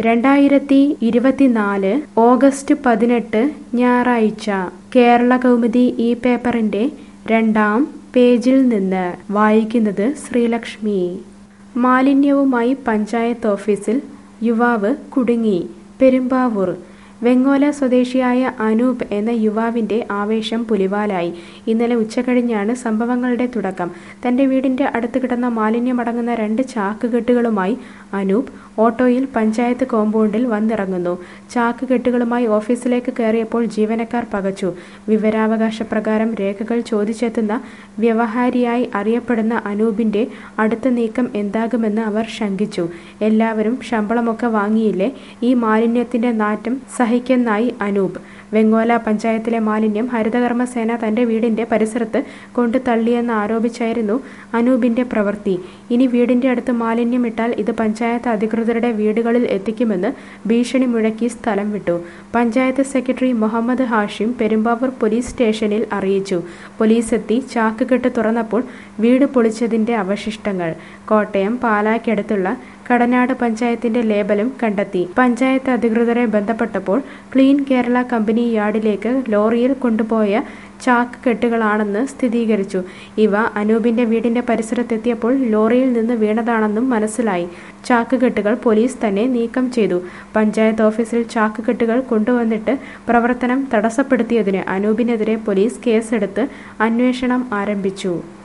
രണ്ടായിരത്തി ഇരുപത്തിനാല് ഓഗസ്റ്റ് പതിനെട്ട് ഞായറാഴ്ച കേരള കൗമുദി ഈ പേപ്പറിന്റെ രണ്ടാം പേജിൽ നിന്ന് വായിക്കുന്നത് ശ്രീലക്ഷ്മി മാലിന്യവുമായി പഞ്ചായത്ത് ഓഫീസിൽ യുവാവ് കുടുങ്ങി പെരുമ്പാവൂർ വെങ്ങോല സ്വദേശിയായ അനൂപ് എന്ന യുവാവിന്റെ ആവേശം പുലിവാലായി ഇന്നലെ ഉച്ചകഴിഞ്ഞാണ് സംഭവങ്ങളുടെ തുടക്കം തന്റെ വീടിന്റെ അടുത്ത് കിടന്ന മാലിന്യമടങ്ങുന്ന രണ്ട് ചാക്കുകെട്ടുകളുമായി അനൂപ് ഓട്ടോയിൽ പഞ്ചായത്ത് കോമ്പൗണ്ടിൽ വന്നിറങ്ങുന്നു ചാക്കുകെട്ടുകളുമായി ഓഫീസിലേക്ക് കയറിയപ്പോൾ ജീവനക്കാർ പകച്ചു വിവരാവകാശ പ്രകാരം രേഖകൾ ചോദിച്ചെത്തുന്ന വ്യവഹാരിയായി അറിയപ്പെടുന്ന അനൂപിന്റെ അടുത്ത നീക്കം എന്താകുമെന്ന് അവർ ശങ്കിച്ചു എല്ലാവരും ശമ്പളമൊക്കെ വാങ്ങിയില്ലേ ഈ മാലിന്യത്തിന്റെ നാറ്റം സഹിക്കുന്നായി അനൂപ് വെങ്ങോല പഞ്ചായത്തിലെ മാലിന്യം ഹരിതകർമ്മസേന തന്റെ വീടിന്റെ പരിസരത്ത് കൊണ്ടു തള്ളിയെന്ന് ആരോപിച്ചായിരുന്നു അനൂപിന്റെ പ്രവൃത്തി ഇനി വീടിന്റെ അടുത്ത് മാലിന്യം ഇട്ടാൽ ഇത് പഞ്ചായത്ത് അധികൃതരുടെ വീടുകളിൽ എത്തിക്കുമെന്ന് ഭീഷണി മുഴക്കി സ്ഥലം വിട്ടു പഞ്ചായത്ത് സെക്രട്ടറി മുഹമ്മദ് ഹാഷിം പെരുമ്പാവൂർ പോലീസ് സ്റ്റേഷനിൽ അറിയിച്ചു പോലീസ് എത്തി ചാക്കുകെട്ട് തുറന്നപ്പോൾ വീട് പൊളിച്ചതിന്റെ അവശിഷ്ടങ്ങൾ കോട്ടയം പാലാക്കടുത്തുള്ള കടനാട് പഞ്ചായത്തിന്റെ ലേബലും കണ്ടെത്തി പഞ്ചായത്ത് അധികൃതരെ ബന്ധപ്പെട്ടപ്പോൾ ക്ലീൻ കേരള കമ്പനി യാർഡിലേക്ക് ലോറിയിൽ കൊണ്ടുപോയ ചാക്ക് കെട്ടുകളാണെന്ന് സ്ഥിരീകരിച്ചു ഇവ അനൂപിന്റെ വീടിന്റെ പരിസരത്തെത്തിയപ്പോൾ ലോറിയിൽ നിന്ന് വീണതാണെന്നും മനസ്സിലായി ചാക്കുകെട്ടുകൾ പോലീസ് തന്നെ നീക്കം ചെയ്തു പഞ്ചായത്ത് ഓഫീസിൽ ചാക്കുകെട്ടുകൾ കൊണ്ടുവന്നിട്ട് പ്രവർത്തനം തടസ്സപ്പെടുത്തിയതിന് അനൂപിനെതിരെ പോലീസ് കേസെടുത്ത് അന്വേഷണം ആരംഭിച്ചു